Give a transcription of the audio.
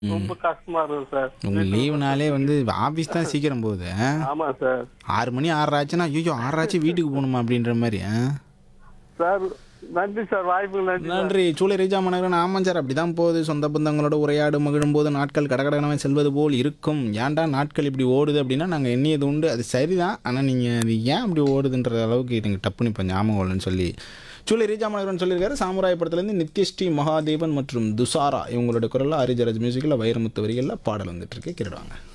ரொம்ப கஷ்டமா இருக்கும் சார் உங்க லீவுனாலே வந்து ஆஃபீஸ் தான் சீக்கிரம் போகுது ஆ? ஆமா சார் ஆறு மணி ஆறரை ஆச்சுன்னா ஐயோ ஆறரை ஆச்சு வீட்டுக்கு போகணுமா அப்படின்ற மாதிரி ஆ? சார் நன்றி சார் வாய்ப்பு நன்றி சார். நன்றி சூளை ரீஜா மனகரன் ஆமாம் சார் அப்படி தான் போகுது சொந்த பந்தங்களோட உரையாடு மகிழும் போது நாட்கள் கடகடகனவே செல்வது போல் இருக்கும் ஏன்டா நாட்கள் இப்படி ஓடுது அப்படின்னா நாங்கள் எண்ணியது உண்டு அது சரிதான் ஆனால் நீங்கள் அது ஏன் அப்படி ஓடுதுன்ற அளவுக்கு எனக்கு டப்புன்னு இப்போ ஞாபகம் இல்லைன்னு சொல்லி சூளை ரீஜா மனகரன் சொல்லியிருக்காரு சாமுராய படத்துலேருந்து நித்யஸ்ரீ மகாதேவன் மற்றும் துசாரா இவங்களோட குரலில் ஹரிஜராஜ் மியூசிக்கில் வைரமுத்து வரிகளில் பாடல் வந்துட்டு இருக்கு கேட்டுவாங்க